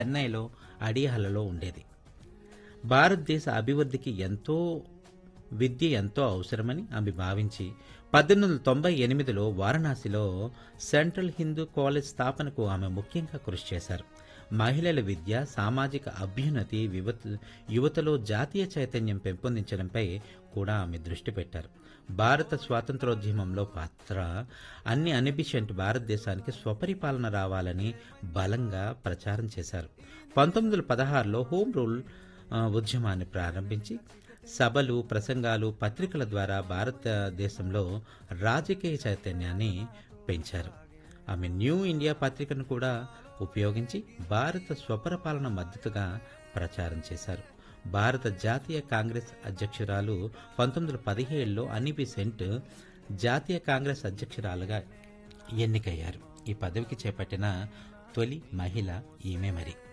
చెన్నైలో అడియాలలో ఉండేది భారతదేశ అభివృద్ధికి ఎంతో విద్య ఎంతో అవసరమని ఆమె భావించి పద్దెనిమిది వందల తొంభై ఎనిమిదిలో వారణాసిలో సెంట్రల్ హిందూ కాలేజ్ స్థాపనకు ఆమె ముఖ్యంగా కృషి చేశారు మహిళల విద్య సామాజిక అభ్యున్నతి యువత యువతలో జాతీయ చైతన్యం పెంపొందించడంపై కూడా ఆమె దృష్టి పెట్టారు భారత స్వాతంత్రోద్యమంలో పాత్ర అన్ని అనిబిషెంట్ భారతదేశానికి స్వపరిపాలన రావాలని బలంగా ప్రచారం చేశారు పంతొమ్మిది వందల పదహారులో హోమ్ రూల్ ఆ, ఉద్యమాన్ని ప్రారంభించి సభలు ప్రసంగాలు పత్రికల ద్వారా భారతదేశంలో రాజకీయ చైతన్యాన్ని పెంచారు ఆమె న్యూ ఇండియా పత్రికను కూడా ఉపయోగించి భారత స్వపరపాలన మద్దతుగా ప్రచారం చేశారు భారత జాతీయ కాంగ్రెస్ అధ్యక్షురాలు పంతొమ్మిది వందల పదిహేడులో అనిబి సెంట్ జాతీయ కాంగ్రెస్ అధ్యక్షురాలుగా ఎన్నికయ్యారు ఈ పదవికి చేపట్టిన తొలి మహిళ ఈమె మరి